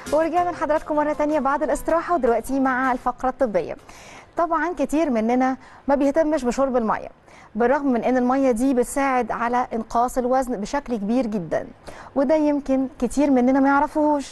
ورجعنا لحضراتكم مرة تانية بعد الاستراحة ودلوقتي مع الفقرة الطبية طبعا كتير مننا ما بيهتمش بشرب المية بالرغم من ان المية دي بتساعد على انقاص الوزن بشكل كبير جدا وده يمكن كتير مننا ما يعرفوهوش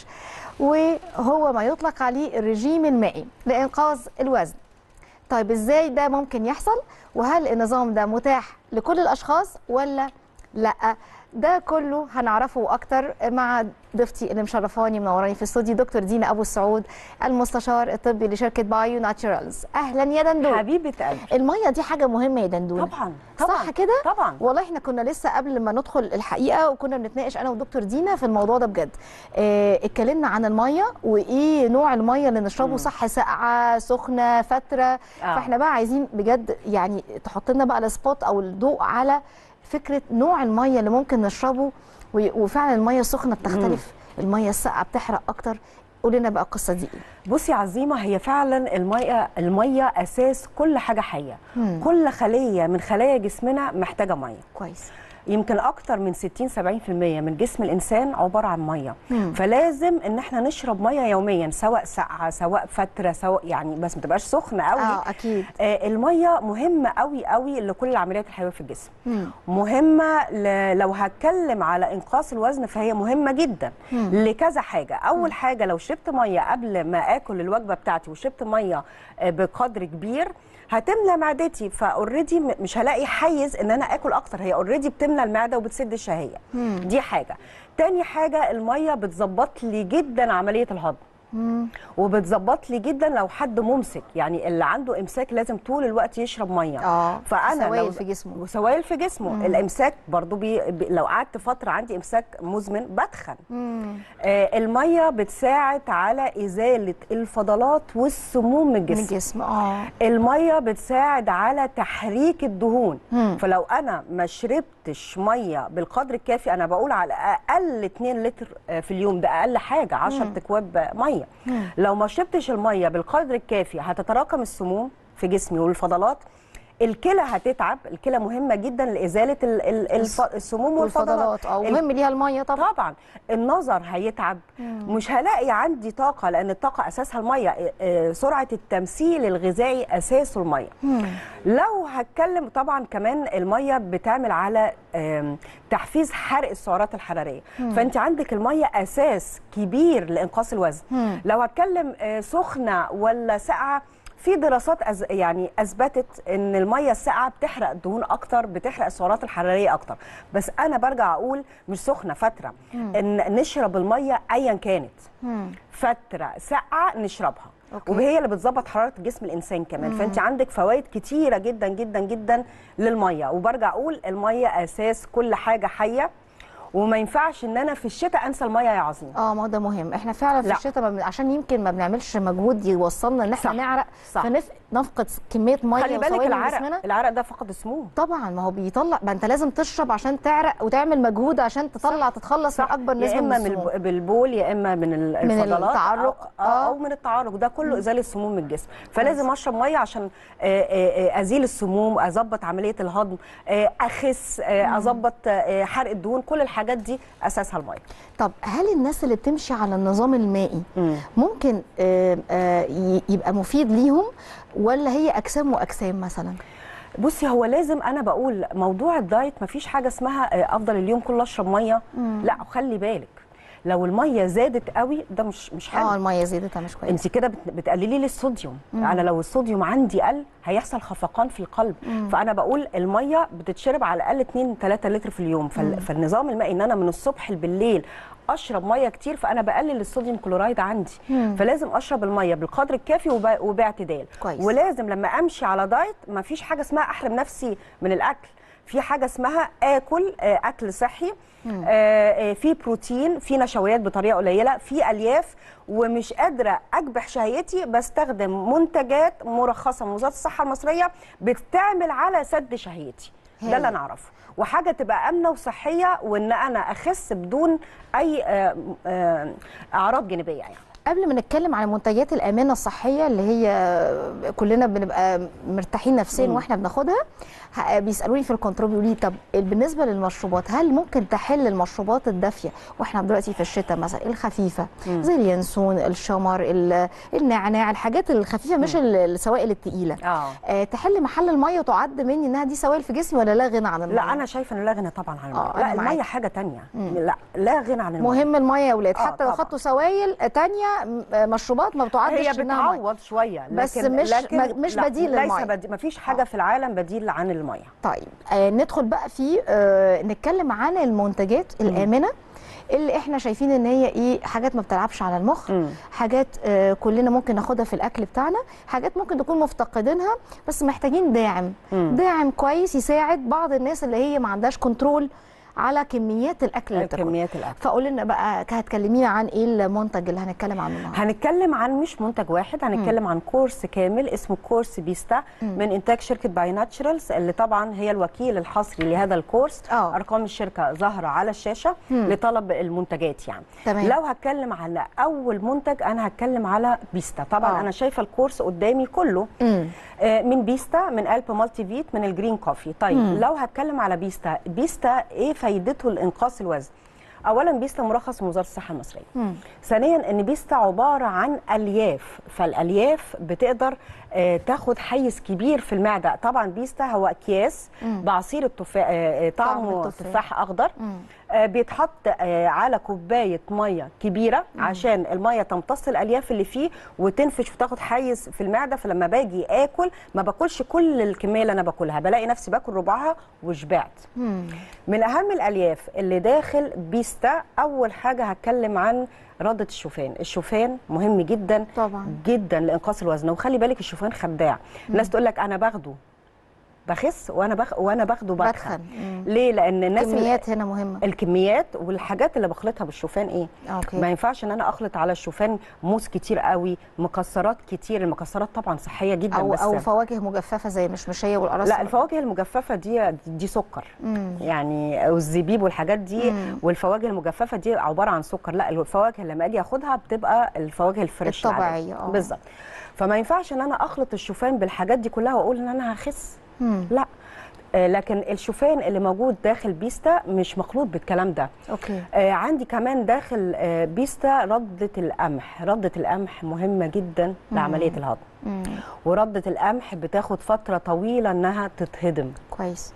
وهو ما يطلق عليه الرجيم المائي لإنقاذ الوزن طيب ازاي ده ممكن يحصل وهل النظام ده متاح لكل الاشخاص ولا لا ده كله هنعرفه اكتر مع ضيفتي اللي مشرفاني منوراني في الاستوديو دكتور دينا ابو السعود المستشار الطبي لشركه بايو ناتشورالز اهلا يا دندون حبيبه قلبي الميه دي حاجه مهمه يا دندون طبعا طبعا صح كده طبعا والله احنا كنا لسه قبل ما ندخل الحقيقه وكنا بنتناقش انا ودكتور دينا في الموضوع ده بجد اه اتكلمنا عن الميه وايه نوع الميه اللي نشربه مم. صح ساقعه سخنه فتره آه. فاحنا بقى عايزين بجد يعني تحط لنا بقى السبوت او الضوء على فكره نوع الميه اللي ممكن نشربه و- وفعلا الميه السخنه بتختلف الميه الساقعه بتحرق اكتر قول لنا بقى القصه دي ايه بصي يا عظيمه هي فعلا الميه الميه اساس كل حاجه حيه مم. كل خليه من خلايا جسمنا محتاجه ميه كويس يمكن اكتر من 60 70% من جسم الانسان عباره عن ميه مم. فلازم ان احنا نشرب ميه يوميا سواء ساقعه سواء فتره سواء يعني بس ما تبقاش سخنه قوي اه اكيد آه الميه مهمه قوي قوي لكل العمليات الحيويه في الجسم مم. مهمه ل... لو هتكلم على انقاص الوزن فهي مهمه جدا مم. لكذا حاجه اول حاجه لو شربت ميه قبل ما اكل الوجبه بتاعتي وشربت ميه آه، بقدر كبير هتملى معدتي فاوريدي مش هلاقي حيز ان انا اكل اكتر هي اوريدي بتملى المعده وبتسد الشهيه مم. دي حاجه تاني حاجه الميه بتظبط لي جدا عمليه الهضم مم. وبتظبط لي جدا لو حد ممسك يعني اللي عنده امساك لازم طول الوقت يشرب ميه اه فانا سوائل لو في جسمه وسوائل في جسمه مم. الامساك برضو بي... بي... لو قعدت فتره عندي امساك مزمن بدخن مم. آه الميه بتساعد على ازاله الفضلات والسموم من من الجسم الجسم اه الميه بتساعد على تحريك الدهون مم. فلو انا ما شربتش ميه بالقدر الكافي انا بقول على اقل 2 لتر آه، في اليوم ده اقل حاجه 10 مم. تكواب ميه مم. لو ما شربتش الميه بالقدر الكافي هتتراكم السموم في جسمي والفضلات الكلى هتتعب الكلى مهمه جدا لازاله ال- ال- الف- السموم والفضلات والفضلات اه ال- مهم ليها الميه طبعا طبعا النظر هيتعب مم. مش هلاقي عندي طاقه لان الطاقه اساسها الميه آه، آه، سرعه التمثيل الغذائي اساسه الميه مم. لو هتكلم طبعا كمان الميه بتعمل على آم، تحفيز حرق السعرات الحراريه مم. فانت عندك الميه اساس كبير لانقاص الوزن مم. لو هتكلم آه، سخنه ولا ساقعه في دراسات أز يعني اثبتت ان الميه الساقعه بتحرق الدهون اكتر بتحرق السعرات الحراريه اكتر بس انا برجع اقول مش سخنه فتره مم. ان نشرب الميه ايا كانت مم. فتره ساقعه نشربها أوكي. وهي اللي بتظبط حراره جسم الانسان كمان مم. فانت عندك فوائد كتيره جدا جدا جدا للميه وبرجع اقول الميه اساس كل حاجه حيه وما ينفعش ان انا في الشتاء انسى الميه يا عظيم اه ما هو ده مهم احنا فعلا في لا. الشتاء ما بن... عشان يمكن ما بنعملش مجهود يوصلنا ان احنا صح. نعرق صح. فنفقد كميه ميه خلي بالك وسوائل من العرق جسمنا العرق ده فقد السموم طبعا ما هو بيطلع ما انت لازم تشرب عشان تعرق وتعمل مجهود عشان تطلع تتخلص من اكبر يا نسبه من اما من السموم الب- بالبول يا اما من ال- من الفضلات التعرق. أو, أو, آه. او من التعرق ده كله ازاله السموم من الجسم فلازم اشرب ميه عشان آه، آه، آه، ازيل السموم اظبط عمليه الهضم آه، اخس آه، اظبط آه، حرق الدهون كل الحاجات دي اساسها الميه طب هل الناس اللي بتمشي على النظام المائي مم. ممكن آه، آه، ي- يبقى مفيد ليهم ولا هي اجسام واجسام مثلا بصي هو لازم انا بقول موضوع الدايت مفيش حاجه اسمها آه، افضل اليوم كله اشرب ميه مم. لا خلي بالك لو الميه زادت قوي ده مش مش حلو اه الميه زادت مش كويس انت كده بت- بتقللي لي الصوديوم مم. انا لو الصوديوم عندي قل هيحصل خفقان في القلب مم. فانا بقول الميه بتتشرب على الاقل 2 3 لتر في اليوم فال... فالنظام المائي ان انا من الصبح بالليل اشرب ميه كتير فانا بقلل الصوديوم كلورايد عندي مم. فلازم اشرب الميه بالقدر الكافي وب... وباعتدال كويس. ولازم لما امشي على دايت ما فيش حاجه اسمها احرم نفسي من الاكل في حاجه اسمها اكل آه، اكل صحي مم. آه، آه، في بروتين في نشويات بطريقه قليله في الياف ومش قادره اكبح شهيتي بستخدم منتجات مرخصه من وزاره الصحه المصريه بتعمل على سد شهيتي هايل. ده اللي انا اعرفه وحاجه تبقى امنه وصحيه وان انا اخس بدون اي آه، آه، اعراض جانبيه يعني قبل ما نتكلم عن المنتجات الامنه الصحيه اللي هي كلنا بنبقى مرتاحين نفسيا مم. واحنا بناخدها ه- بيسالوني في الكنترول بيقولوا لي طب بالنسبه للمشروبات هل ممكن تحل المشروبات الدافيه واحنا دلوقتي في الشتاء مثلا الخفيفه مم. زي اليانسون الشمر ال- النعناع الحاجات الخفيفه مش ال- السوائل الثقيله اه آه، تحل محل الميه وتعد مني انها دي سوائل في جسمي ولا لا غنى عن الميه لا انا شايفه ان لا غنى طبعا عن آه، الميه أنا لا معاكي. الميه حاجه تانية مم. لا لا غنى عن الميه مهم الميه يا ولاد آه، حتى لو طبعاً. خدتوا سوائل تانية م- آه، مشروبات ما بتعدش هي انها ميه بتعوض شويه بس لكن مش- لكن ما- مش لا، بديل ليس للمية. بديل ما فيش حاجه في العالم بديل عن الميه طيب آه ندخل بقى في آه نتكلم عن المنتجات الامنه اللي احنا شايفين ان هي ايه حاجات ما بتلعبش على المخ مم. حاجات آه كلنا ممكن ناخدها في الاكل بتاعنا حاجات ممكن نكون مفتقدينها بس محتاجين داعم مم. داعم كويس يساعد بعض الناس اللي هي ما عندهاش كنترول على كميات الاكل اللي بتاكلها كميات الاكل فقول لنا بقى هتكلمينا عن ايه المنتج اللي هنتكلم عنه النهارده هنتكلم عن مش منتج واحد هنتكلم عن كورس كامل اسمه كورس بيستا من انتاج شركه باي ناتشرالز اللي طبعا هي الوكيل الحصري لهذا الكورس آه. ارقام الشركه ظاهره على الشاشه مم. لطلب المنتجات يعني تمام. لو هتكلم على اول منتج انا هتكلم على بيستا طبعا آه. انا شايفه الكورس قدامي كله امم آه، من بيستا من قلب مالتي فيت من الجرين كوفي طيب مم. لو هتكلم على بيستا بيستا ايه فايدته لانقاص الوزن اولا بيستا مرخص من وزاره الصحه المصريه مم. ثانيا ان بيستا عباره عن الياف فالالياف بتقدر آه، تاخد حيز كبير في المعده طبعا بيستا هو اكياس مم. بعصير التفاح آه، آه، طعم طعمه التفاح. تفاح اخضر مم. آه، بيتحط آه، على كوبايه ميه كبيره عشان الميه تمتص الالياف اللي فيه وتنفش وتاخد حيز في المعده فلما باجي اكل ما باكلش كل الكميه اللي انا باكلها بلاقي نفسي باكل ربعها وشبعت مم. من اهم الالياف اللي داخل بيستا اول حاجه هتكلم عن رده الشوفان الشوفان مهم جدا طبعا جدا لانقاص الوزن وخلي بالك الشوفان خداع الناس تقول لك انا باخده بخس وانا بخ... وانا باخده بدخن بتخن مم. ليه لان الناس اللي- الكميات هنا مهمه الكميات والحاجات اللي بخلطها بالشوفان ايه اوكي ما ينفعش ان انا اخلط على الشوفان موس كتير قوي مكسرات كتير المكسرات طبعا صحيه جدا او بس او فواكه مجففه زي المشمشيه والقراص لا الفواكه المجففه دي دي سكر مم. يعني والزبيب والحاجات دي مم. والفواكه المجففه دي عباره عن سكر لا الفواكه لما اجي اخدها بتبقى الفواكه الفريش الطبيعية، العادية. آه. بالظبط فما ينفعش ان انا اخلط الشوفان بالحاجات دي كلها واقول ان انا هخس مم. لا آه، لكن الشوفان اللي موجود داخل بيستا مش مخلوط بالكلام ده اوكي آه، عندي كمان داخل آه، بيستا ردة القمح ردة القمح مهمة جدا لعملية الهضم مم. وردة القمح بتاخد فترة طويلة انها تتهضم كويس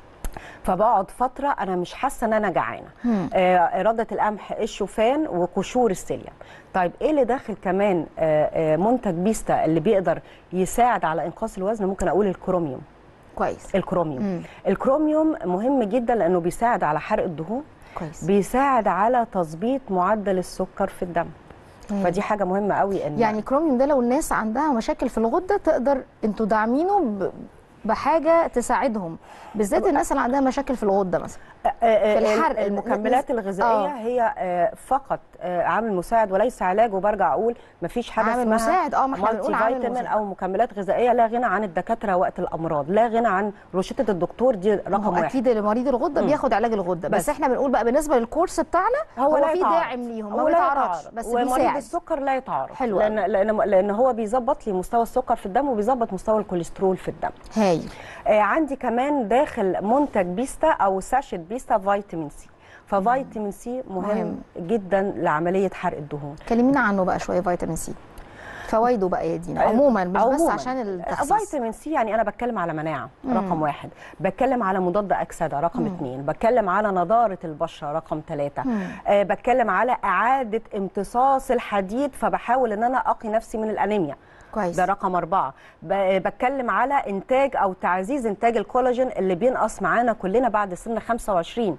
فبقعد فترة انا مش حاسة ان انا جعانة مم. آه، ردة القمح الشوفان وقشور السيليوم طيب ايه اللي داخل كمان آه، آه، منتج بيستا اللي بيقدر يساعد على انقاص الوزن ممكن اقول الكروميوم كويس الكروميوم مم. الكروميوم مهم جدا لانه بيساعد على حرق الدهون كويس بيساعد على تظبيط معدل السكر في الدم مم. فدي حاجه مهمه قوي ان يعني كروميوم ده لو الناس عندها مشاكل في الغده تقدر انتوا داعمينه ب... بحاجه تساعدهم بالذات الناس اللي عندها مشاكل في الغده مثلا في الحرق، المكملات الغذائيه آه. هي آه، فقط آه، عامل مساعد وليس علاج وبرجع اقول مفيش حاجه عامل اسمها مساعد، آه، ما إحنا بنقول مالتي عامل فيتامين مساعد. او مكملات غذائيه لا غنى عن الدكاتره وقت الامراض لا غنى عن روشته الدكتور دي ما رقم هو واحد اكيد مريض الغده مم. بياخد علاج الغده بس, بس. احنا بنقول بقى بالنسبه للكورس بتاعنا هو, لا في يتعارض. داعم ليهم ما هو لا بيتعرضش يتعارض. بس ومريض بيساعد السكر لا يتعارض حلو لان لان لان هو بيظبط لي مستوى السكر في الدم وبيظبط مستوى الكوليسترول في الدم هايل آه، عندي كمان داخل منتج بيستا او ساشت بيستا فيتامين سي ففيتامين سي مهم, مهم. مهم جدا لعمليه حرق الدهون كلمينا عنه بقى شويه فيتامين سي فوائده بقى يا دينا عموما مش بس عموماً. عشان التخسيس فيتامين سي يعني انا بتكلم على مناعه مم. رقم واحد بتكلم على مضاد اكسده رقم مم. اثنين بتكلم على نضاره البشره رقم ثلاثه مم. آه بتكلم على اعاده امتصاص الحديد فبحاول ان انا اقي نفسي من الانيميا كويس ده رقم أربعة ب- بتكلم على إنتاج أو تعزيز إنتاج الكولاجين اللي بينقص معانا كلنا بعد سن 25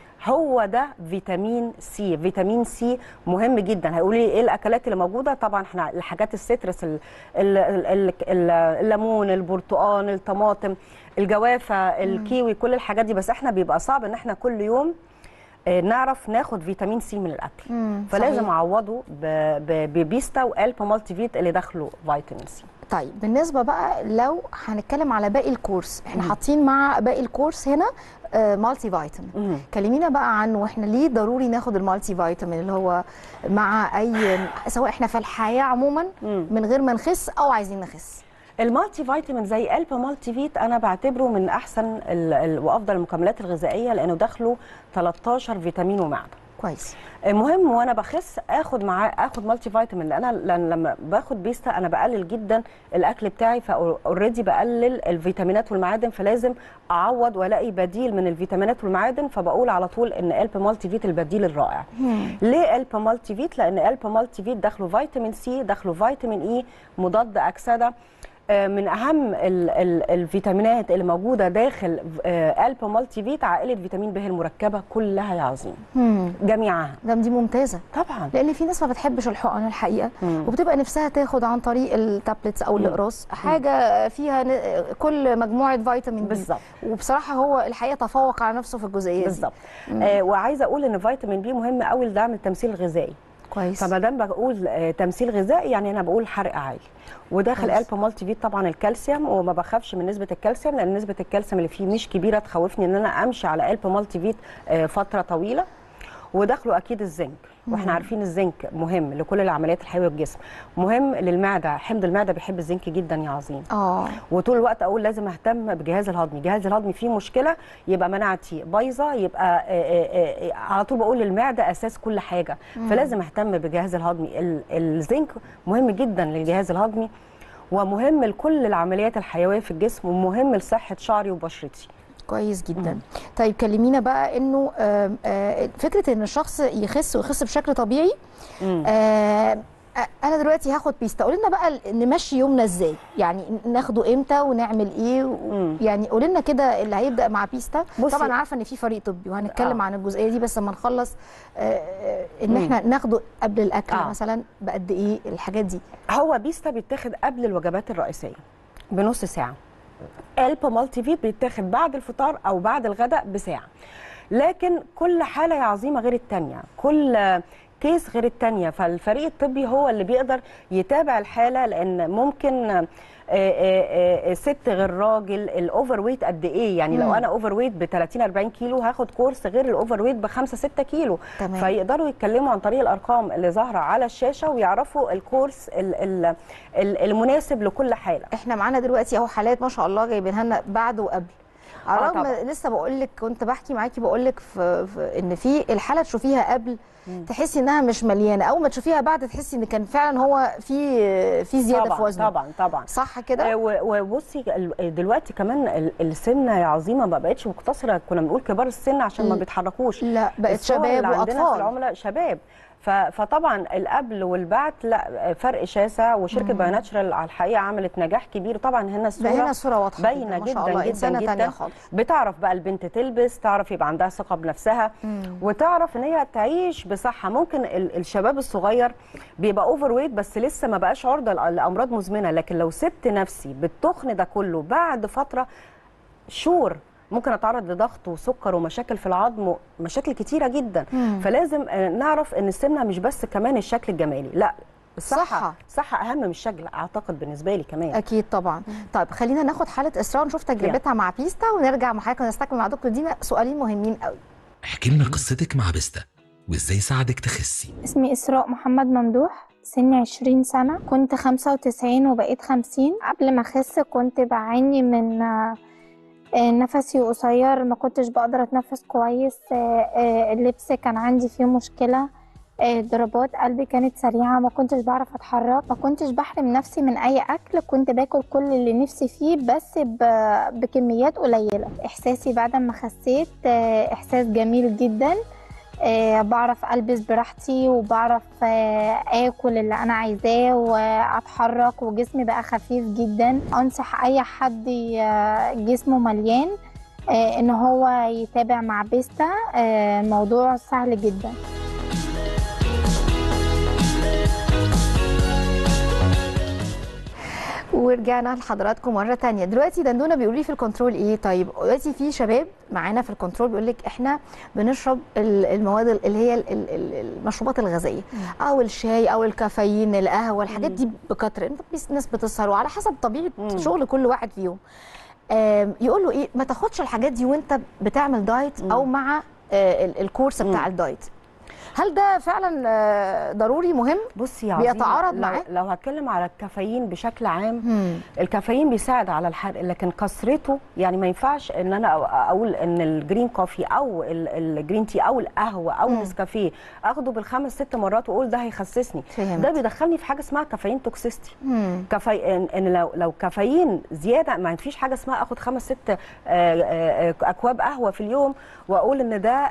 هو ده فيتامين سي فيتامين سي مهم جدا هيقولوا لي ايه الاكلات اللي موجوده طبعا احنا الحاجات السيترس ال- ال- ال- ال- ال- الليمون البرتقال الطماطم الجوافه الكيوي كل الحاجات دي بس احنا بيبقى صعب ان احنا كل يوم آه، نعرف ناخد فيتامين سي من الاكل مم، فلازم صحيح. اعوضه ب- ب- ببيستا والب مالتي فيت اللي داخله فيتامين سي طيب بالنسبه بقى لو هنتكلم على باقي الكورس احنا حاطين مع باقي الكورس هنا آه، مالتي فيتامين مم. كلمينا بقى عنه واحنا ليه ضروري ناخد المالتي فيتامين اللي هو مع اي سواء احنا في الحياه عموما مم. من غير ما نخس او عايزين نخس المالتي فيتامين زي الب مالتي فيت انا بعتبره من احسن ال ال وافضل المكملات الغذائيه لانه داخله 13 فيتامين ومعدن كويس المهم وانا بخس اخد معاه اخد مالتي فيتامين لان انا لأن لما باخد بيستا انا بقلل جدا الاكل بتاعي فاوريدي بقلل الفيتامينات والمعادن فلازم اعوض والاقي بديل من الفيتامينات والمعادن فبقول على طول ان الب مالتي فيت البديل الرائع ليه الب مالتي فيت لان الب مالتي فيت داخله فيتامين سي داخله فيتامين اي مضاد اكسده آه، من اهم ال ال الفيتامينات اللي موجوده داخل آه، الب مالتي فيت عائله فيتامين ب المركبه كلها يا عظيم مم. جميعها ده دي ممتازه طبعا لان في ناس ما بتحبش الحقن الحقيقه مم. وبتبقى نفسها تاخد عن طريق التابلتس او الاقراص حاجه فيها ن- كل مجموعه فيتامين بي بالظبط. وبصراحه هو الحقيقه تفوق على نفسه في الجزئيه دي بالظبط آه وعايزه اقول ان فيتامين بي مهم قوي لدعم التمثيل الغذائي كويس فما دام بقول آه تمثيل غذائي يعني انا بقول حرق عالي وداخل كويس. الب مالتي فيت طبعا الكالسيوم وما بخافش من نسبه الكالسيوم لان نسبه الكالسيوم اللي فيه مش كبيره تخوفني ان انا امشي على الب مالتي فيت آه فتره طويله وداخله اكيد الزنك واحنا عارفين الزنك مهم لكل العمليات الحيويه الجسم مهم للمعده حمض المعده بيحب الزنك جدا يا عظيم اه وطول الوقت اقول لازم اهتم بجهاز الهضمي جهاز الهضمي فيه مشكله يبقى مناعتي بايظه يبقى آه، آه، آه، على طول بقول المعده اساس كل حاجه فلازم اهتم بجهاز الهضمي ال- الزنك مهم جدا للجهاز الهضمي ومهم لكل العمليات الحيويه في الجسم ومهم لصحه شعري وبشرتي كويس جدا طيب كلمينا بقى انه آم، آه، فكره ان الشخص يخس ويخس بشكل طبيعي مم. آه، انا دلوقتي هاخد بيستا قولي لنا بقى نمشي يومنا ازاي يعني ناخده امتى ونعمل ايه و- مم. يعني قولي لنا كده اللي هيبدا مع بيستا بصي- طبعا عارفه ان في فريق طبي وهنتكلم آه. عن الجزئيه دي بس لما نخلص آه، آه، ان مم. احنا ناخده قبل الاكل آه. مثلا بقد ايه الحاجات دي هو بيستا بيتاخد قبل الوجبات الرئيسيه بنص ساعه الب مالتي فيت بيتاخد بعد الفطار او بعد الغداء بساعه لكن كل حاله يا عظيمه غير التانية كل كيس غير التانية فالفريق الطبي هو اللي بيقدر يتابع الحاله لان ممكن آه، آه، آه، ست غير راجل الاوفر ويت قد ايه يعني لو مم. انا اوفر ويت ب 30 40 كيلو هاخد كورس غير الاوفر ويت ب 5 6 كيلو تمام. فيقدروا يتكلموا عن طريق الارقام اللي ظاهره على الشاشه ويعرفوا الكورس ال- ال- ال- المناسب لكل حاله احنا معانا دلوقتي اهو حالات ما شاء الله جايبينها لنا بعد وقبل على آه الرغم طبعاً. لسه بقول لك كنت بحكي معاكي بقول لك في, في ان في الحاله تشوفيها قبل تحسي انها مش مليانه اول ما تشوفيها بعد تحسي ان كان فعلا هو في في زياده طبعا في وزنه طبعا طبعا صح آه، كده و- وبصي ال- دلوقتي كمان ال- السمنه يا عظيمه ما بقتش مقتصره كنا بنقول كبار السن عشان ما ل- بيتحركوش لا بقت الصور شباب اللي عندنا في واطفال العملاء شباب ف- فطبعا القبل والبعد لا فرق شاسع وشركه باي ناتشرال على الحقيقه عملت نجاح كبير طبعا هنا ده الصوره هنا الصوره واضحه باينه ما شاء جدا الله جدا انسانه جدا ثانيه خالص بتعرف بقى البنت تلبس تعرف يبقى عندها ثقه بنفسها وتعرف ان هي تعيش بصحه ممكن ال- الشباب الصغير بيبقى اوفر ويت بس لسه ما بقاش عرضه لأ- لامراض مزمنه لكن لو سبت نفسي بالتخن ده كله بعد فتره شور ممكن اتعرض لضغط وسكر ومشاكل في العظم ومشاكل كتيره جدا مم. فلازم آه، نعرف ان السمنه مش بس كمان الشكل الجمالي لا صحة. الصحه صحه اهم من الشكل اعتقد بالنسبه لي كمان اكيد طبعا طيب خلينا ناخد حاله اسراء ونشوف تجربتها مع بيستا ونرجع مع حضرتك نستكمل مع دكتور دينا سؤالين مهمين قوي احكي لنا قصتك مع بيستا وازاي ساعدك تخسي اسمي إسراء محمد ممدوح سني عشرين سنة كنت خمسة وتسعين وبقيت خمسين قبل ما أخس كنت بعاني من آه، آه، نفسي قصير ما كنتش بقدر أتنفس كويس آه، آه، اللبس كان عندي فيه مشكلة آه، ضربات قلبي كانت سريعة ما كنتش بعرف أتحرك ما كنتش بحرم نفسي من أي أكل كنت باكل كل اللي نفسي فيه بس ب- بكميات قليلة إحساسي بعد ما خسيت آه، إحساس جميل جدا آه، بعرف البس براحتي وبعرف آه، اكل اللي انا عايزاه واتحرك وجسمي بقى خفيف جدا انصح اي حد ي- جسمه مليان آه، ان هو يتابع مع بيستا آه، الموضوع سهل جدا ورجعنا لحضراتكم مره تانية دلوقتي دندونه بيقول لي في الكنترول ايه طيب دلوقتي في شباب معانا في الكنترول بيقول لك احنا بنشرب ال- المواد اللي هي ال- ال- ال- المشروبات الغازيه او الشاي او الكافيين القهوه الحاجات دي بكتر الناس بتسهر وعلى حسب طبيعه مم. شغل كل واحد فيهم آم، يقولوا ايه ما تاخدش الحاجات دي وانت بتعمل دايت او مع آه، ال- الكورس بتاع الدايت هل ده فعلا آه، ضروري مهم بصي يا عظيمة، بيتعارض لو, معاه؟ لو هتكلم على الكافيين بشكل عام مم. الكافيين بيساعد على الحرق لكن كثرته يعني ما ينفعش ان انا أو- اقول ان الجرين كوفي او ال- الجرين تي او القهوه او النسكافيه اخده بالخمس ست مرات واقول ده هيخسسني فهمت. ده بيدخلني في حاجه اسمها كافيين توكسيستي مم. كافي ان إن لو لو كافيين زياده ما فيش حاجه اسمها اخد خمس ست آه، آه، آه، اكواب قهوه في اليوم واقول ان ده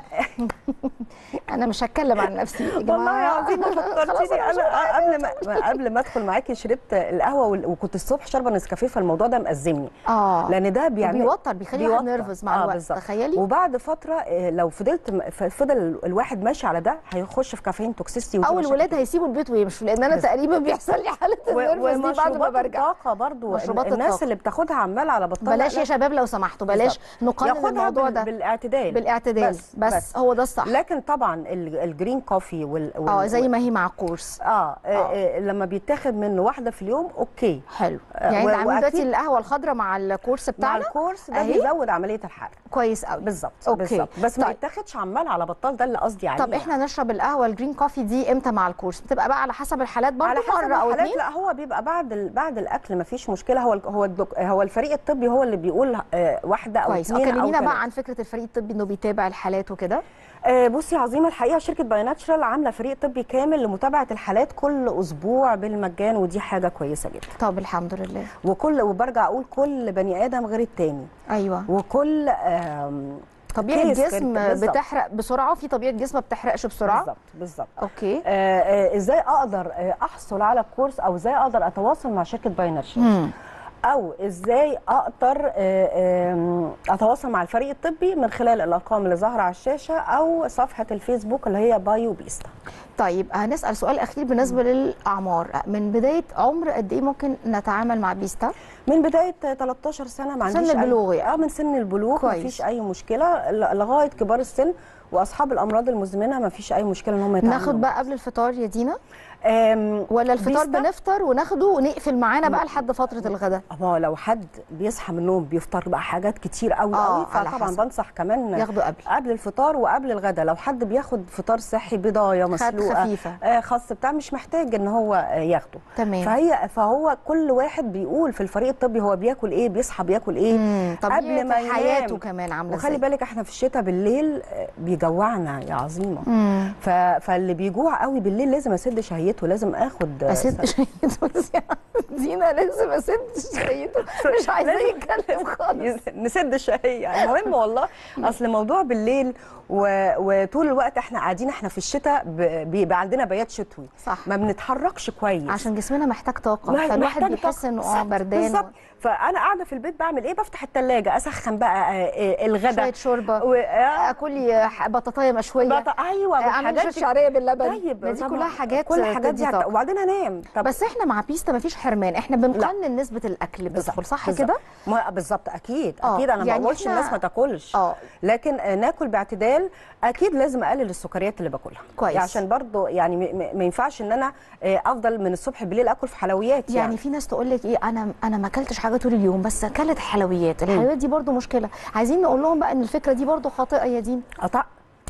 انا مش هتكلم عن نفسي يا جماعه والله العظيم ما خلاص فكرتيني أنا مش انا قبل ما قبل ما ادخل معاكي شربت القهوه وال- وكنت الصبح شاربه نسكافيه فالموضوع ده مأزمني اه لان ده بيعمل بيوتر بيخلي الواحد بيوتر. نيرفز مع الوقت بالظبط. تخيلي وبعد فتره آه، لو فضلت م- ف- فضل الواحد ماشي على ده هيخش في كافيين توكسيستي ودي او مشاكل الولاد هيسيبوا البيت ويمشوا لان انا بالظبط. تقريبا بيحصل لي حاله و- النيرفز دي بعد ما ومشروبات برجع الطاقه برضو مشروبات الناس الطاقة. اللي بتاخدها عمال على بطال بلاش لا- يا شباب لو سمحتوا بلاش بالظبط. نقنن ياخدها الموضوع بال- ده بالاعتدال بالاعتدال بس, بس, بس هو ده الصح لكن طبعا ال- الجرين كوفي وال, وال اه زي ما هي مع الكورس اه, آه, آه لما بيتاخد منه واحده في اليوم اوكي حلو آه، يعني و- انت عاملين دلوقتي وأكيد- القهوه الخضراء مع الكورس مع بتاعنا الكورس ده أهي. بيزود عمليه الحرق كويس قوي بالظبط أوكي. بالظبط بس ما طيب. يتاخدش عمال على بطال ده اللي قصدي عليه طب احنا نشرب القهوه الجرين كوفي دي امتى مع الكورس بتبقى بقى على حسب الحالات برضه على حسب مره او الحالات اتنين لا هو بيبقى بعد ال... بعد الاكل ما فيش مشكله هو ال... هو الدك... هو الفريق الطبي هو اللي بيقول آه واحده او كويس اثنين او كلمينا ثلاثة. بقى عن فكره الفريق الطبي انه بيتابع الحالات وكده آه بصي يا عظيمه الحقيقه شركه باي ناتشرال عامله فريق طبي كامل لمتابعه الحالات كل اسبوع بالمجان ودي حاجه كويسه جدا طب الحمد لله وكل وبرجع اقول كل بني ادم غير التاني ايوه وكل آم، طبيعه كيس غير- جسم بالظبط. بتحرق بسرعه وفي طبيعه جسم ما بتحرقش بسرعه بالظبط بالظبط اوكي آه، آه، ازاي اقدر آه، احصل على الكورس او ازاي اقدر اتواصل مع شركه باينرشن مم. او ازاي اقدر آه، آم، اتواصل مع الفريق الطبي من خلال الارقام اللي ظاهره على الشاشه او صفحه الفيسبوك اللي هي بايو بيستا طيب هنسال سؤال اخير بالنسبه للاعمار من بدايه عمر قد ايه ممكن نتعامل مع بيستا من بدايه 13 سنه ما سن عنديش أي- البلوغ يعني. اه من سن البلوغ كويس. ما فيش اي مشكله ل- لغايه كبار السن واصحاب الامراض المزمنه ما فيش اي مشكله ان هم يتعاملوا ناخد بقى قبل الفطار يا دينا آم، ولا الفطار بيستا؟ بنفطر وناخده ونقفل معانا بقى لحد فتره الغداء هو لو حد بيصحى من النوم بيفطر بقى حاجات كتير قوي آه، قوي على فطبعا حسب. بنصح كمان ياخده قبل قبل الفطار وقبل الغداء لو حد بياخد فطار صحي بيضايه مسلوقه خفيفة. آه خاص بتاع مش محتاج ان هو آه ياخده تمام فهي فهو كل واحد بيقول في الفريق الطبي هو بياكل ايه بيصحى بياكل ايه مم. قبل طبيعه ما ينام. حياته كمان عامله وخلي ازاي بالك احنا في الشتاء بالليل آه، بيجوعنا يا عظيمه مم. ف... فاللي بيجوع قوي بالليل لازم اسد شهيته لازم اخد آه، اسد شهيته بس يا دينا لازم اسد شهيته مش عايزاه لازم- يتكلم خالص نسد الشهية المهم والله اصل الموضوع بالليل و... وطول الوقت احنا قاعدين احنا في الشتاء ب... بيبقى عندنا بيات شتوي صح ما بنتحركش كويس عشان جسمنا محتاج طاقه ما- فالواحد محتاج بيحس طاقة. انه اه بالظبط، بردان بالظبط فانا قاعده في البيت بعمل ايه بفتح الثلاجه اسخن بقى آه، آه، الغداء شويه شوربه و... آه، اكل لي ح- بطاطايه مشويه بط- ايوه اعمل والحاجات شويه دي- شعريه باللبن طيب ما دي طبعاً. كلها حاجات كل الحاجات تدي دي هت- طاقة. وبعدين انام طب بس احنا مع بيستا مفيش حرمان احنا بنقنن نسبه الاكل بالظبط، بتدخل صح بالظبط. كده ما بالظبط اكيد آه، اكيد انا ما يعني بقولش إحنا- الناس ما تاكلش اه لكن آه، ناكل باعتدال اكيد لازم اقلل السكريات اللي باكلها كويس. يعني عشان برضو يعني م- م- ما ينفعش ان انا آه، افضل من الصبح بالليل اكل في حلويات يعني, يعني في ناس تقول لك ايه انا انا ما اكلتش حاجه طول اليوم بس اكلت حلويات الحلويات دي برضو مشكله عايزين نقول لهم بقى ان الفكره دي برضو خاطئه يا دين قطع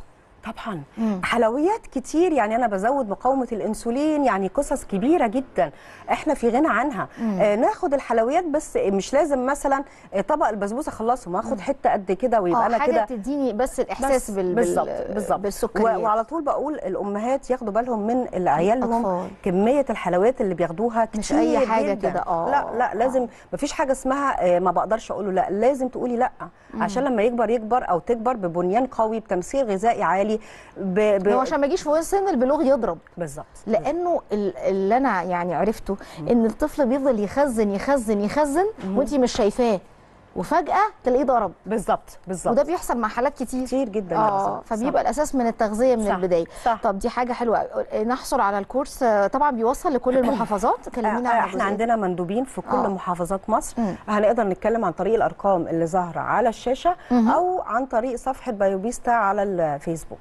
طبعا مم. حلويات كتير يعني انا بزود مقاومه الانسولين يعني قصص كبيره جدا احنا في غنى عنها آه ناخد الحلويات بس مش لازم مثلا آه، طبق البسبوسه اخلصه ما اخد حته قد كده ويبقى اه انا حاجه كده تديني بس الاحساس بس بال بالظبط بال- بالظبط بالسكريات و- وعلى طول بقول الامهات ياخدوا بالهم من عيالهم أطفال. كميه الحلويات اللي بياخدوها كتير مش أي حاجة جداً. كده، آه، لا لا آه. لازم مفيش حاجه اسمها آه، ما بقدرش اقوله لا لازم تقولي لا عشان لما يكبر يكبر او تكبر ببنيان قوي بتمثيل غذائي عالي ب... ب... هو عشان ما يجيش في سن البلوغ يضرب بالظبط لانه ال- اللي انا يعني عرفته ان الطفل بيفضل يخزن يخزن يخزن وانت مش شايفاه وفجاه تلاقيه ضرب بالظبط بالظبط وده بيحصل مع حالات كتير كتير جدا يا اه بالظبط. فبيبقى صح. الاساس من التغذيه من صح، البدايه صح. طب دي حاجه حلوه أوي. نحصل على الكورس آه، طبعا بيوصل لكل المحافظات كلمينا آه، عن احنا الجزئية دي. عندنا مندوبين في كل آه. محافظات مصر مم. هنقدر نتكلم عن طريق الارقام اللي ظاهره على الشاشه مهم. او عن طريق صفحه بايوبيستا على الفيسبوك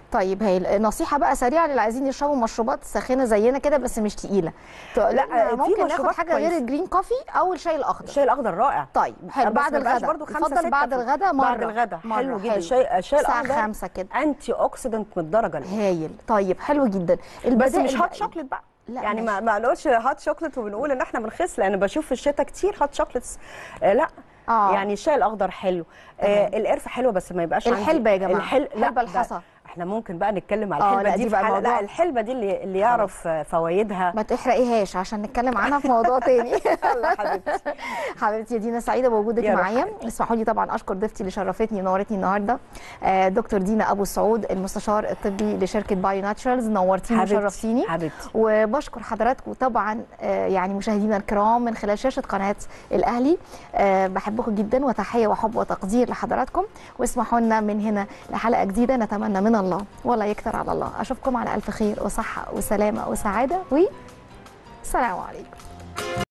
طيب هي نصيحه بقى سريعه للي عايزين يشربوا مشروبات ساخنه زينا كده بس مش تقيله لا في ممكن ناخد مشروبات حاجه غير كويسة. الجرين كوفي او الشاي الاخضر الشاي الاخضر رائع طيب حلو بس بعد ما يبقاش الغداء برضو خمسة يفضل ستة بعد في- الغداء مره بعد الغداء مرة. حلو جدا الشاي الشاي الساعه الاخضر 5 كده انتي اوكسيدنت من الدرجه الاولى هايل طيب حلو جدا بس البدائل مش هات بقى- شوكليت بقى لا يعني ما ماشي. ما نقولش هات شوكليت وبنقول ان احنا بنخس لان بشوف في الشتاء كتير هات شوكليتس آه لا آه. يعني الشاي الاخضر حلو آه القرفه حلوه بس ما يبقاش عندي- الحلبة يا جماعة. الحل... لا حلبة ده الحصى. احنا ممكن بقى نتكلم على آه، الحلبه لا، دي, دي في بقى حلقة- موضوع- لا الحلبه دي اللي, اللي يعرف آه، فوائدها ما تحرقيهاش عشان نتكلم عنها في موضوع تاني يلا حبيبتي حبيبتي يا دينا سعيده بوجودك يا روح معايا اسمحوا لي طبعا اشكر ضيفتي اللي شرفتني ونورتني النهارده آه، دكتور دينا ابو سعود المستشار الطبي لشركه بايو ناتشرالز نورتيني حبيبتي، وشرفتيني حبيبتي. وبشكر حضراتكم طبعا آه، يعني مشاهدينا الكرام من خلال شاشه قناه الاهلي آه، بحبكم جدا وتحيه وحب وتقدير لحضراتكم واسمحوا لنا من هنا لحلقه جديده نتمنى من الله ولا يكتر على الله اشوفكم على الف خير وصحه وسلامه وسعاده والسلام عليكم